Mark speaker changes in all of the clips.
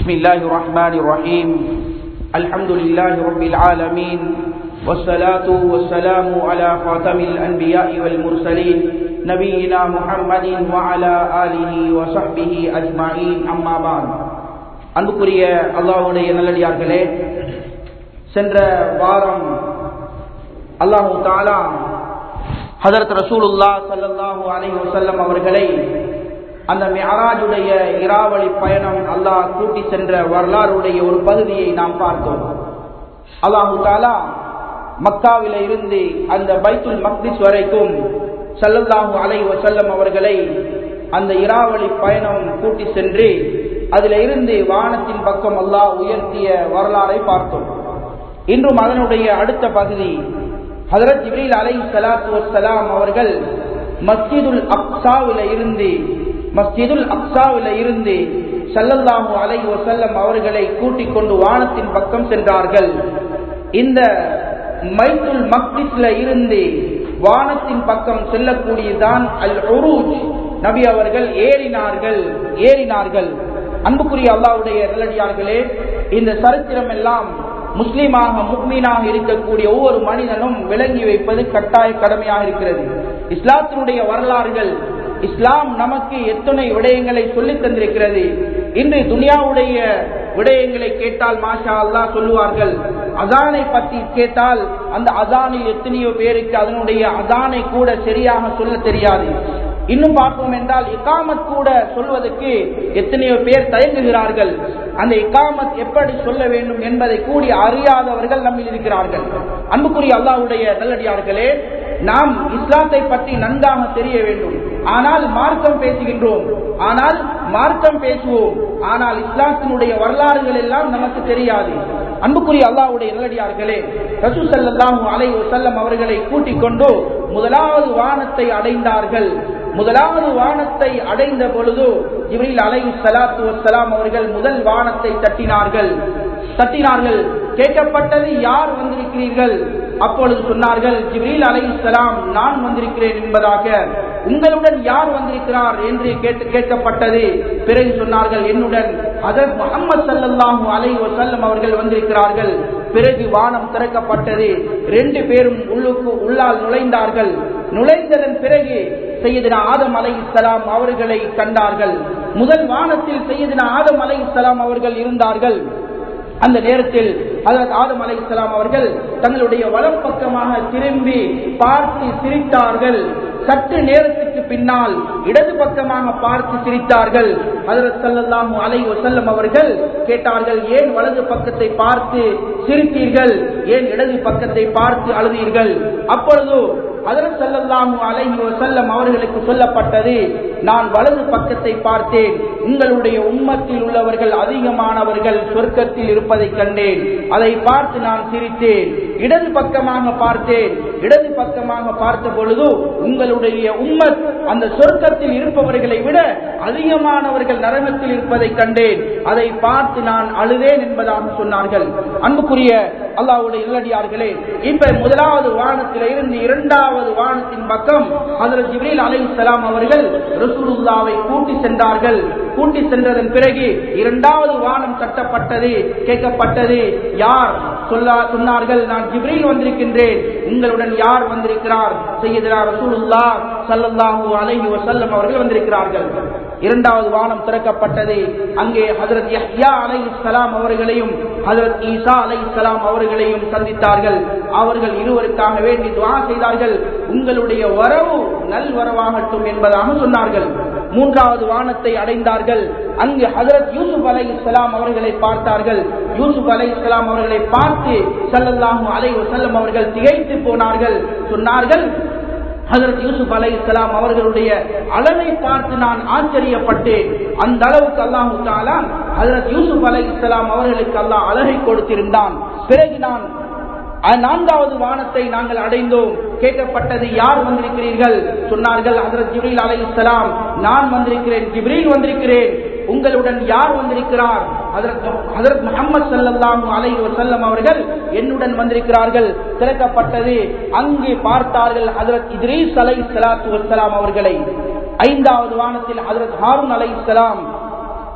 Speaker 1: بسم الله الرحمن الرحيم الحمد لله رب العالمين والصلاة والسلام على خاتم الأنبياء والمرسلين نبينا محمد وعلى آله وصحبه أجمعين أما بعد அன்புக்குரிய அல்லாஹுடைய நல்லடியார்களே சென்ற வாரம் அல்லாஹு தாலா ஹதரத் ரசூலுல்லா சல்லாஹூ அலி வசல்லம் அவர்களை அந்த மெஹராஜுடைய இராவளி பயணம் அல்லாஹ் கூட்டி சென்ற வரலாறுடைய ஒரு பகுதியை நாம் பார்த்தோம் அல்லாஹு தாலா மக்காவில இருந்து அந்த பைத்துல் மக்திஸ் வரைக்கும் சல்லல்லாஹு அலை வசல்லம் அவர்களை அந்த இராவளி பயணம் கூட்டி சென்று அதில் இருந்து வானத்தின் பக்கம் அல்லாஹ் உயர்த்திய வரலாறை பார்த்தோம் இன்றும் அதனுடைய அடுத்த பகுதி ஹதரத் ஜிப்ரீல் அலை சலாத்து வசலாம் அவர்கள் மஸ்ஜிதுல் அக்சாவில இருந்து மஸ்ஜிதுல் அக்சாவில இருந்து சல்லல்லாஹு அலை வசல்லம் அவர்களை கூட்டிக் கொண்டு வானத்தின் பக்கம் சென்றார்கள் இந்த மைத்துல் மக்திஸ்ல இருந்து வானத்தின் பக்கம் செல்லக்கூடியதான் அல் உருஜ் நபி அவர்கள் ஏறினார்கள் ஏறினார்கள் அன்புக்குரிய அல்லாவுடைய நல்லடியார்களே இந்த சரித்திரம் எல்லாம் முஸ்லீமாக முக்மீனாக இருக்கக்கூடிய ஒவ்வொரு மனிதனும் விளங்கி வைப்பது கட்டாய கடமையாக இருக்கிறது இஸ்லாத்தினுடைய வரலாறுகள் இஸ்லாம் நமக்கு எத்தனை விடயங்களை சொல்லி தந்திருக்கிறது இன்று துனியாவுடைய விடயங்களை கேட்டால் மாஷா அல்லா சொல்லுவார்கள் அதானை பற்றி கேட்டால் அந்த அதானில் எத்தனையோ பேருக்கு அதனுடைய அதானை கூட சரியாக சொல்ல தெரியாது இன்னும் பார்ப்போம் என்றால் இக்காமத் கூட சொல்வதற்கு எத்தனையோ பேர் தயங்குகிறார்கள் அந்த இக்காமத் எப்படி சொல்ல வேண்டும் என்பதை கூடி அறியாதவர்கள் நம்மில் இருக்கிறார்கள் அன்புக்குரிய அல்லாவுடைய நல்லடியார்களே நாம் இஸ்லாத்தை பற்றி நன்றாக தெரிய வேண்டும் ஆனால் மார்க்கம் பேசுகின்றோம் ஆனால் மார்க்கம் பேசுவோம் ஆனால் இஸ்லாத்தினுடைய வரலாறுகள் எல்லாம் நமக்கு தெரியாது அன்புக்குரிய அல்லாவுடைய நல்லடியார்களே ரசூ சல்லாஹூ அலை செல்லம் அவர்களை கூட்டிக் கொண்டு முதலாவது வானத்தை அடைந்தார்கள் முதலாவது வானத்தை அடைந்த பொழுது இவரில் அலை சலாத்து வசலாம் அவர்கள் முதல் வானத்தை தட்டினார்கள் தட்டினார்கள் கேட்கப்பட்டது யார் வந்திருக்கிறீர்கள் அப்பொழுது சொன்னார்கள் ஜிப்ரீல் அலை சலாம் நான் வந்திருக்கிறேன் என்பதாக உங்களுடன் யார் வந்திருக்கிறார் என்று கேட்டு கேட்கப்பட்டது பிறகு சொன்னார்கள் என்னுடன் அதர் முகமது சல்லாஹூ அலை வசல்லம் அவர்கள் வந்திருக்கிறார்கள் பிறகு வானம் திறக்கப்பட்டது ரெண்டு பேரும் உள்ளுக்கு உள்ளால் நுழைந்தார்கள் நுழைந்ததன் பிறகு செய்யதினா ஆதம் அலை இஸ்லாம் அவர்களை கண்டார்கள் முதல் வானத்தில் செய்யதினா ஆதம் அலை இஸ்லாம் அவர்கள் இருந்தார்கள் அந்த நேரத்தில் அதற்கு ஆதம் அலை இஸ்லாம் அவர்கள் தங்களுடைய வலம் பக்கமாக திரும்பி பார்த்து சிரித்தார்கள் சற்று நேரத்துக்கு பின்னால் இடது பக்கமாக பார்த்து சிரித்தார்கள் அதரத் சல்லாஹூ அலை வசல்லம் அவர்கள் கேட்டார்கள் ஏன் வலது பக்கத்தை பார்த்து சிரித்தீர்கள் ஏன் இடது பக்கத்தை பார்த்து அழுதீர்கள் அப்பொழுது அதரத் சல்லாஹூ அலைஹி வசல்லம் அவர்களுக்கு சொல்லப்பட்டது நான் வலது பக்கத்தை பார்த்தேன் உங்களுடைய உம்மத்தில் உள்ளவர்கள் அதிகமானவர்கள் சொர்க்கத்தில் இருப்பதை கண்டேன் அதை பார்த்து நான் சிரித்தேன் இடது பக்கமாக பார்த்தேன் இடது பக்கமாக பார்த்த பொழுது உங்களுடைய உம்மத் அந்த சொர்க்கத்தில் இருப்பவர்களை விட அதிகமானவர்கள் நரகத்தில் இருப்பதை கண்டேன் அதை பார்த்து நான் அழுதேன் என்பதாக சொன்னார்கள் அன்புக்குரிய அல்லாவுடைய இல்லடியார்களே இப்ப முதலாவது வானத்தில் இருந்து இரண்டாவது வானத்தின் பக்கம் அதில் ஜிப்ரீல் அலை இஸ்லாம் அவர்கள் ரசூலுல்லாவை கூட்டி சென்றார்கள் கூட்டி சென்றதன் பிறகு இரண்டாவது வானம் கட்டப்பட்டது கேட்கப்பட்டது யார் சொல்ல சொன்னார்கள் நான் ஜிப்ரீல் வந்திருக்கின்றேன் உங்களுடன் யார் வந்திருக்கிறார் செய்யதா ரசூலுல்லா சல்லல்லாஹூ அலைஹி வசல்லம் அவர்கள் வந்திருக்கிறார்கள் இரண்டாவது வானம் திறக்கப்பட்டது அங்கே ஹதரத் யஹ்யா அலை இஸ்லாம் அவர்களையும் ஹதரத் ஈசா அலை இஸ்லாம் அவர்களையும் சந்தித்தார்கள் அவர்கள் இருவருக்காக வேண்டி துவா செய்தார்கள் உங்களுடைய வரவு நல் வரவாகட்டும் என்பதாக சொன்னார்கள் மூன்றாவது வானத்தை அடைந்தார்கள் அங்கு ஹதரத் யூசுப் அலை இஸ்லாம் அவர்களை பார்த்தார்கள் யூசுப் அலை இஸ்லாம் அவர்களை பார்த்து சல்லல்லாஹு அலை வசல்லம் அவர்கள் திகைத்து போனார்கள் சொன்னார்கள் ஹசரத் யூசுப் அலை இஸ்லாம் அவர்களுடைய அளவை பார்த்து நான் ஆச்சரியப்பட்டேன் அந்த அளவுக்கு அல்லாஹு தாலா ஹசரத் யூசுப் அலை இஸ்லாம் அவர்களுக்கு அல்லாஹ் அழகை கொடுத்திருந்தான் பிறகு நான் நான்காவது வானத்தை நாங்கள் அடைந்தோம் கேட்கப்பட்டது யார் வந்திருக்கிறீர்கள் சொன்னார்கள் ஹசரத் ஜிப்ரீல் அலை இஸ்லாம் நான் வந்திருக்கிறேன் ஜிப்ரீல் வந்திருக்கிறேன் உங்களுடன் யார் வந்திருக்கிறார் ஹதரத் முகமது சல்லாஹூ அலை வசல்லம் அவர்கள் என்னுடன் வந்திருக்கிறார்கள் திறக்கப்பட்டது அங்கு பார்த்தார்கள் ஹதரத் இத்ரீஸ் அலை சலாத்து வசலாம் அவர்களை ஐந்தாவது வானத்தில் ஹதரத் ஹாரூன் அலை இஸ்லாம்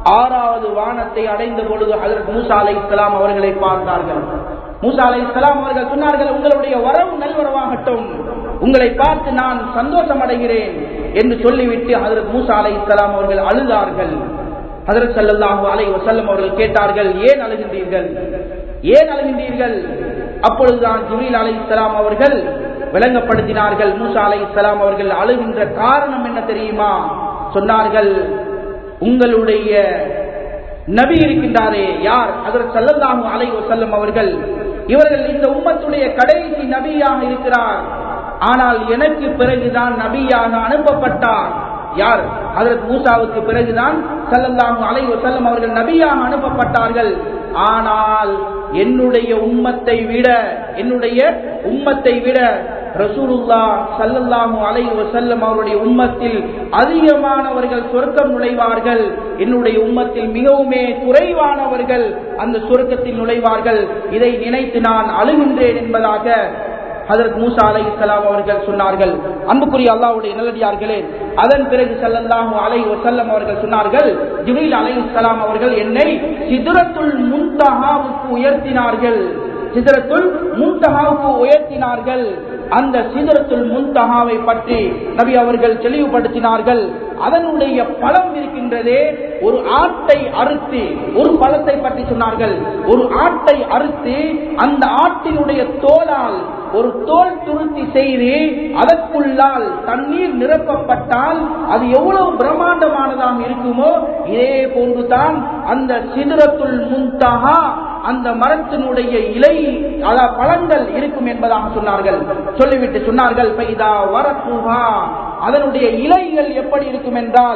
Speaker 1: ஆறாவது வானத்தை அடைந்த பொழுது அதற்கு மூசா அலை இஸ்லாம் அவர்களை பார்த்தார்கள் மூசா அலை இஸ்லாம் அவர்கள் சொன்னார்கள் உங்களுடைய வரவு நல்வரவாகட்டும் உங்களை பார்த்து நான் சந்தோஷம் அடைகிறேன் என்று சொல்லிவிட்டு அதற்கு மூசா அலை இஸ்லாம் அவர்கள் அழுதார்கள் அதற்கு செல்லல்லாஹு அலை வசல்லம் அவர்கள் கேட்டார்கள் ஏன் அழுகின்றீர்கள் ஏன் அழுகின்றீர்கள் அப்பொழுதுதான் ஜிப்ரீல் அலை இஸ்லாம் அவர்கள் விளங்கப்படுத்தினார்கள் மூசா அலை இஸ்லாம் அவர்கள் அழுகின்ற காரணம் என்ன தெரியுமா சொன்னார்கள் உங்களுடைய நபி இருக்கின்றாரே யார் அதற்கு செல்லல்லாஹு அலை வசல்லம் அவர்கள் இவர்கள் இந்த உம்மத்துடைய கடைசி நபியாக இருக்கிறார் ஆனால் எனக்கு பிறகுதான் நபியாக அனுப்பப்பட்டார் யார் அதற்கு மூசாவுக்கு பிறகுதான் சல்லல்லாஹு அலை வசல்லம் அவர்கள் நபியாக அனுப்பப்பட்டார்கள் ஆனால் என்னுடைய உம்மத்தை விட என்னுடைய உம்மத்தை விட ரசூலுல்லா சல்லல்லாஹு அலை வசல்லம் அவருடைய உம்மத்தில் அதிகமானவர்கள் சொர்க்கம் நுழைவார்கள் என்னுடைய உம்மத்தில் மிகவுமே குறைவானவர்கள் அந்த சொர்க்கத்தில் நுழைவார்கள் இதை நினைத்து நான் அழுகின்றேன் என்பதாக அதற்கு மூசா அலை இஸ்லாம் அவர்கள் சொன்னார்கள் அன்புக்குரிய அல்லாவுடைய நல்லடியார்களே அதன் பிறகு செல்லல்லாஹு அலை வசல்லம் அவர்கள் சொன்னார்கள் ஜிபில் அலை இஸ்லாம் அவர்கள் என்னை சிதுரத்துள் முன்தஹாவுக்கு உயர்த்தினார்கள் சிதறத்துள் முன்தஹாவுக்கு உயர்த்தினார்கள் அந்த சிதறத்துள் முன்தஹாவை பற்றி நபி அவர்கள் தெளிவுபடுத்தினார்கள் அதனுடைய பழம் இருக்கின்றதே ஒரு ஆட்டை அறுத்து ஒரு பழத்தை பற்றி சொன்னார்கள் ஒரு ஆட்டை அறுத்து அந்த ஆட்டினுடைய தோலால் ஒரு தோல் துருத்தி செய்து அதற்குள்ளால் தண்ணீர் நிரப்பப்பட்டால் அது எவ்வளவு பிரம்மாண்டமானதாக இருக்குமோ இதே போன்றுதான் அந்த சிதறத்துள் முன்தகா அந்த மரத்தினுடைய இலை அதாவது பழங்கள் இருக்கும் என்பதாக சொன்னார்கள் சொல்லிவிட்டு சொன்னார்கள் பைதா வரப்புகா அதனுடைய இலைகள் எப்படி இருக்கும் என்றால்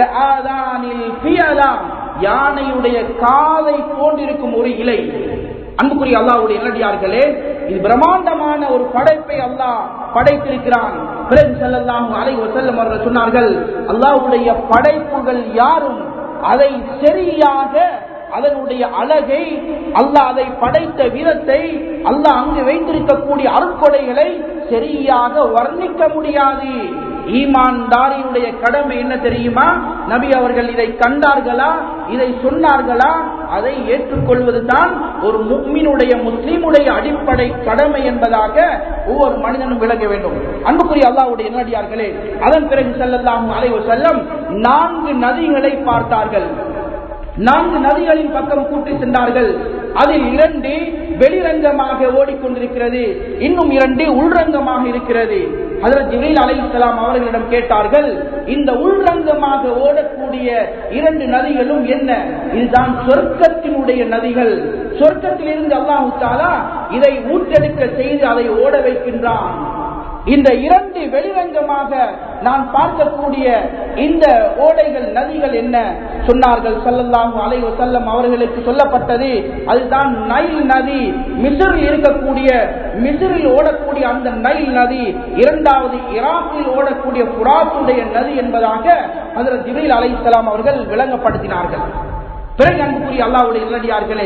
Speaker 1: யானையுடைய காதை போன்றிருக்கும் ஒரு இலை அன்புக்குரிய அல்லாவுடைய நல்லடியார்களே இது பிரம்மாண்டமான ஒரு படைப்பை அல்லாஹ் படைத்திருக்கிறான் பிறகு செல்லலாம் அலை செல்லும் அவர்கள் சொன்னார்கள் அல்லாவுடைய படைப்புகள் யாரும் அதை சரியாக அதனுடைய அழகை அல்லாஹ் அதை படைத்த விதத்தை அல்லாஹ் அங்கு வைத்திருக்கக்கூடிய அருட்கொடைகளை சரியாக வர்ணிக்க முடியாது ஈமான்தாரியுடைய கடமை என்ன தெரியுமா நபி அவர்கள் இதை கண்டார்களா இதை சொன்னார்களா அதை ஏற்றுக்கொள்வதுதான் ஒரு முக்மினுடைய முஸ்லீமுடைய அடிப்படை கடமை என்பதாக ஒவ்வொரு மனிதனும் விளங்க வேண்டும் அன்புக்குரிய அல்லாவுடைய நல்லடியார்களே அதன் பிறகு செல்லலாம் அலைவு செல்லம் நான்கு நதிகளை பார்த்தார்கள் நான்கு நதிகளின் பக்கம் கூட்டி சென்றார்கள் அதில் இரண்டு வெளிரங்கமாக ஓடிக்கொண்டிருக்கிறது இன்னும் இரண்டு உள்ரங்கமாக இருக்கிறது அதில் ஜிபில் அலை இஸ்லாம் அவர்களிடம் கேட்டார்கள் இந்த உள்ரங்கமாக ஓடக்கூடிய இரண்டு நதிகளும் என்ன இதுதான் சொர்க்கத்தினுடைய நதிகள் சொர்க்கத்தில் இருந்து அல்லாஹு தாலா இதை ஊற்றெடுக்க செய்து அதை ஓட வைக்கின்றான் இந்த இரண்டு வெளிரங்கமாக நான் பார்க்கக்கூடிய இந்த ஓடைகள் நதிகள் என்ன சொன்னார்கள் சல்லல்லாஹு அலைவ செல்லம் அவர்களுக்கு சொல்லப்பட்டது அதுதான் நைல் நதி மிசரில் இருக்கக்கூடிய மிசரில் ஓடக்கூடிய அந்த நைல் நதி இரண்டாவது ஈராக்கில் ஓடக்கூடிய புறாத்துடைய நதி என்பதாக அதில் ஜிபில் அலை அவர்கள் விளங்கப்படுத்தினார்கள் பிறகு அன்புக்குரிய அல்லாவுடைய நல்லடியார்களே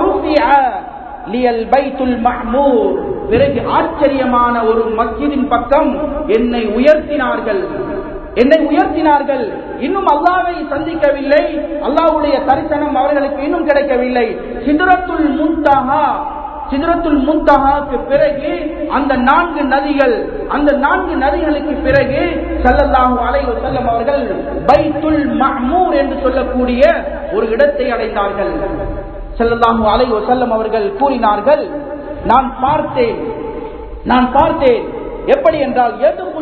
Speaker 1: லியல் பைத்துல் மஹ்மூர் பிறகு ஆச்சரியமான ஒரு மஸ்ஜிதின் பக்கம் என்னை உயர்த்தினார்கள் என்னை உயர்த்தினார்கள் இன்னும் அல்லாவை சந்திக்கவில்லை அல்லாவுடைய தரிசனம் அவர்களுக்கு இன்னும் கிடைக்கவில்லை சிதறத்துள் முன்தகா சிதறத்துள் முன்தகாக்கு பிறகு அந்த நான்கு நதிகள் அந்த நான்கு நதிகளுக்கு பிறகு செல்லல்லாஹு அலைவு செல்லம் அவர்கள் பைத்துல் மஹ்மூர் என்று சொல்லக்கூடிய ஒரு இடத்தை அடைந்தார்கள் செல்லல்லாஹு அலை வசல்லம் அவர்கள் கூறினார்கள் நான் பார்த்தேன் நான் பார்த்தேன் எப்படி என்றால்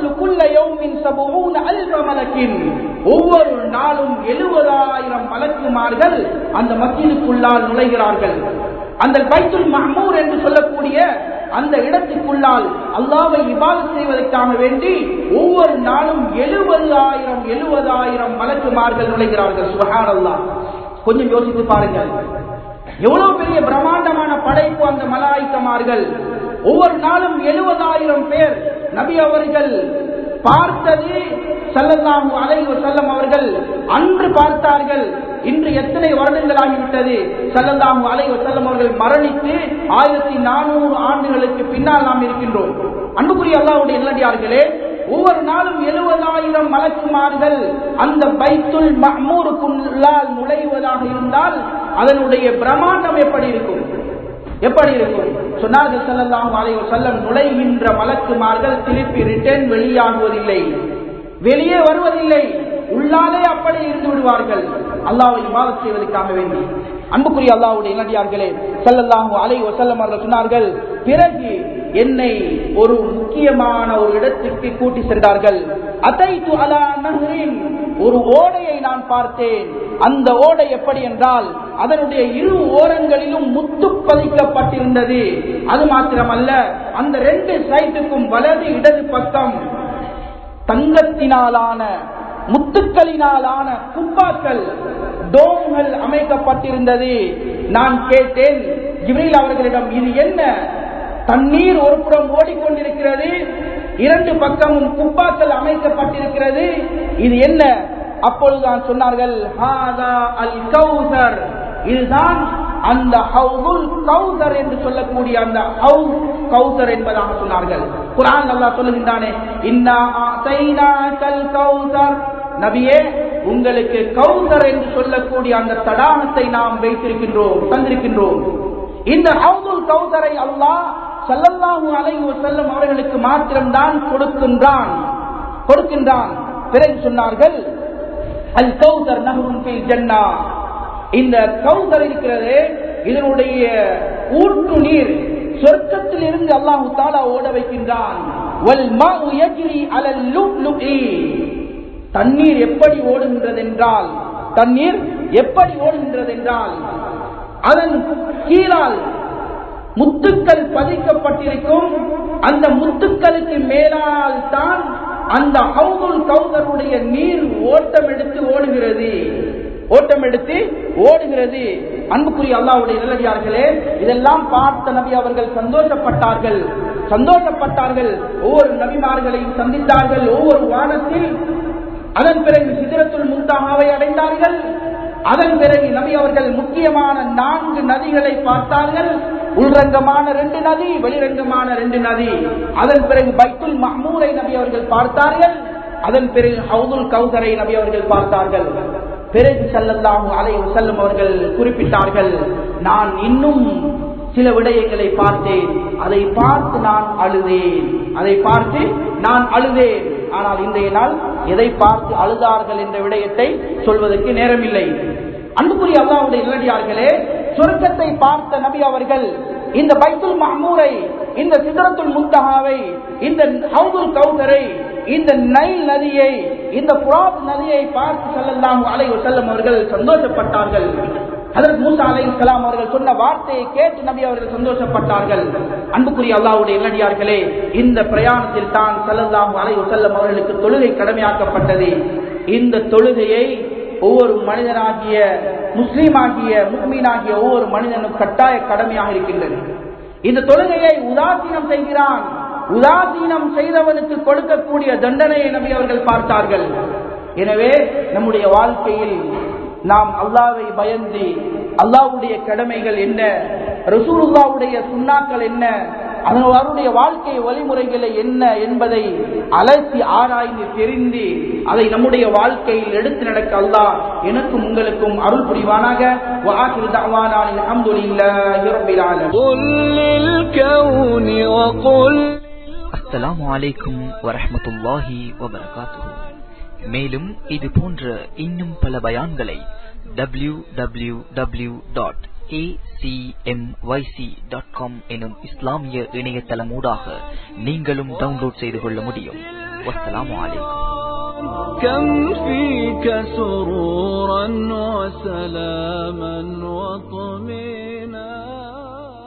Speaker 1: ஒவ்வொரு நாளும் எழுபதாயிரம் மலக்குமார்கள் அந்த மத்தியிலுக்குள்ளால் நுழைகிறார்கள் அந்த பைத்துல் மஹமூர் என்று சொல்லக்கூடிய அந்த இடத்துக்குள்ளால் அல்லாவை இவாது செய்வதற்காக வேண்டி ஒவ்வொரு நாளும் எழுபதாயிரம் எழுபதாயிரம் மலக்குமார்கள் நுழைகிறார்கள் சுஹான் அல்லா கொஞ்சம் யோசித்து பாருங்கள் எவ்வளவு பெரிய பிரம்மாண்டமான படைப்பு அந்த மலாய்க்கமார்கள் ஒவ்வொரு நாளும் எழுபதாயிரம் பேர் நபி அவர்கள் பார்த்தது செல்லலாம் அலைவு செல்லம் அவர்கள் அன்று பார்த்தார்கள் இன்று எத்தனை வருடங்கள் ஆகிவிட்டது செல்லலாம் அலைவு செல்லம் அவர்கள் மரணித்து ஆயிரத்தி நானூறு ஆண்டுகளுக்கு பின்னால் நாம் இருக்கின்றோம் அன்புக்குரிய அல்லாவுடைய நல்லடியார்களே ஒவ்வொரு நாளும் எழுபதாயிரம் மலக்குமார்கள் அந்த பைத்துல் மஹ்மூருக்குள்ளால் நுழைவதாக இருந்தால் அதனுடைய பிரம்மாண்டம் எப்படி இருக்கும் எப்படி இருக்கும் சொன்னார்கள் செல்லலாம் அலைவ செல்லம் நுழைகின்ற மலக்குமார்கள் திருப்பி ரிட்டர்ன் வெளியாகுவதில்லை வெளியே வருவதில்லை உள்ளாலே அப்படி இருந்து விடுவார்கள் அல்லாவை இபாதத் செய்வதற்காக வேண்டி அன்புக்குரிய அல்லாவுடைய இளடியார்களே செல்லல்லாஹு அலை வசல்லம் அவர்கள் சொன்னார்கள் பிறகு என்னை ஒரு முக்கியமான ஒரு இடத்துக்கு கூட்டி சென்றார்கள் அதைத்து அலா நகரின் ஒரு ஓடையை நான் பார்த்தேன் அந்த ஓடை எப்படி என்றால் அதனுடைய இரு ஓரங்களிலும் முத்து பதிக்கப்பட்டிருந்தது அது மாத்திரமல்ல அந்த ரெண்டு சைட்டுக்கும் வலது இடது பக்கம் தங்கத்தினாலான முத்துக்களினாலான குப்பாக்கள் டோம்கள் அமைக்கப்பட்டிருந்தது நான் கேட்டேன் ஜிப்ரீல் அவர்களிடம் இது என்ன தண்ணீர் ஒரு புறம் ஓடிக்கொண்டிருக்கிறது இரண்டு பக்கமும் குப்பாக்கள் அமைக்கப்பட்டிருக்கிறது இது என்ன அப்பொழுதுதான் சொன்னார்கள் ஹாதா அல் கௌசர் இதுதான் அந்த ஹவுதுல் கௌசர் என்று சொல்லக்கூடிய அந்த ஹவுஸ் கௌசர் என்பதாக சொன்னார்கள் குரான் அல்லாஹ் சொல்லுகின்றானே இன்னா ஆதைனாக்கல் கௌசர் நபியே உங்களுக்கு கௌசர் என்று சொல்லக்கூடிய அந்த தடாகத்தை நாம் வைத்திருக்கின்றோம் தந்திருக்கின்றோம் இந்த ஹவுதுல் கௌசரை அல்லாஹ் சல்லல்லாஹு அலைஹி வஸல்லம் அவர்களுக்கு மாத்திரம்தான் கொடுக்கின்றான் கொடுக்கின்றான் பிறகு சொன்னார்கள் அல் கௌசர் நஹரும் ஃபில் ஜன்னா இந்த கௌசர் இருக்கிறது இதனுடைய ஊற்று நீர் சொர்க்கத்தில் இருந்து அல்லாஹு தாலா ஓட வைக்கின்றான் வல் மாஉ யஜ்ரி அலல் லுப்லுஇ தண்ணீர் எப்படி ஓடுகின்றது என்றால் தண்ணீர் எப்படி ஓடுகின்றது என்றால் அதன் கீழால் முத்துக்கள் பதிக்கப்பட்டிருக்கும் அந்த முத்துக்களுக்கு மேலால் தான் அந்த ஹவுதுல் கௌதருடைய நீர் ஓட்டம் எடுத்து ஓடுகிறது ஓட்டம் எடுத்து ஓடுகிறது அன்புக்குரிய அல்லாவுடைய நல்லடியார்களே இதெல்லாம் பார்த்த நபி அவர்கள் சந்தோஷப்பட்டார்கள் சந்தோஷப்பட்டார்கள் ஒவ்வொரு நபிமார்களையும் சந்தித்தார்கள் ஒவ்வொரு வானத்தில் அதன் பிறகு சிதிரத்துள் முந்தாகாவை அடைந்தார்கள் அதன் பிறகு நபி அவர்கள் முக்கியமான நான்கு நதிகளை பார்த்தார்கள் உள்ரங்கமான ரெண்டு நதி வெளிரங்கமான ரெண்டு நதி அதன் பிறகு பைத்துல் மஹ்மூரை நபி அவர்கள் பார்த்தார்கள் அதன் பிறகு ஹவுதுல் கௌசரை நபி அவர்கள் பார்த்தார்கள் பிறகு செல்லல்லாஹு அலை செல்லும் அவர்கள் குறிப்பிட்டார்கள் நான் இன்னும் சில விடயங்களை பார்த்தேன் அதை பார்த்து நான் அழுதேன் அதை பார்த்து நான் அழுதேன் ஆனால் இன்றைய நாள் எதை பார்த்து அழுதார்கள் என்ற விடயத்தை சொல்வதற்கு நேரமில்லை அன்புக்குரிய அல்லாவுடைய நிலடியார்களே சுருக்கத்தை பார்த்த நபி அவர்கள் இந்த பைத்துல் மஹமூரை இந்த சிதறத்துல் முந்தகாவை இந்த ஹவுதுல் கௌதரை இந்த நைல் நதியை இந்த புராத் நதியை பார்த்து செல்லலாம் அலை செல்லும் அவர்கள் சந்தோஷப்பட்டார்கள் அதற்கு மூசா அலை கலாம் அவர்கள் சொன்ன வார்த்தையை கேட்டு நபி அவர்கள் சந்தோஷப்பட்டார்கள் அன்புக்குரிய அல்லாவுடைய இளடியார்களே இந்த பிரயாணத்தில் தான் செல்லலாம் அலை செல்லும் அவர்களுக்கு தொழுகை கடமையாக்கப்பட்டது இந்த தொழுகையை ஒவ்வொரு மனிதனாகிய முஸ்லீமாகிய முக்மீனாகிய ஒவ்வொரு மனிதனும் கட்டாய கடமையாக இருக்கின்றது இந்த தொழுகையை உதாசீனம் செய்கிறான் உதாசீனம் செய்தவனுக்கு கொடுக்கக்கூடிய தண்டனையை நபி அவர்கள் பார்த்தார்கள் எனவே நம்முடைய வாழ்க்கையில் நாம் அல்லாவை பயந்து அல்லாவுடைய கடமைகள் என்ன ரசூலுல்லாவுடைய சுண்ணாக்கள் என்ன அவருடைய வாழ்க்கை வழிமுறைகளை என்ன என்பதை அலசி ஆராய்ந்து தெரிந்து அதை நம்முடைய வாழ்க்கையில் எடுத்து நடக்க அல்லாஹ் எனக்கும் உங்களுக்கும் அருள் புரிவானாக وآخر دعوانا الحمد لله رب العالمين
Speaker 2: قل للكون وقل
Speaker 3: அஸ்ஸலாமு அலைக்கும் வரஹ்மத்துல்லாஹி வபரகாத்துஹு மேலும் இது போன்ற இன்னும் பல பயான்களை W W W dot acmyc.com எனும் இஸ்லாமிய இணையதளமூடாக நீங்களும் டவுன்லோட் செய்து கொள்ள முடியும் வஸ்ஸலாமு அலைக்கும்
Speaker 2: كم فيك سرورا وسلاما وطمئنا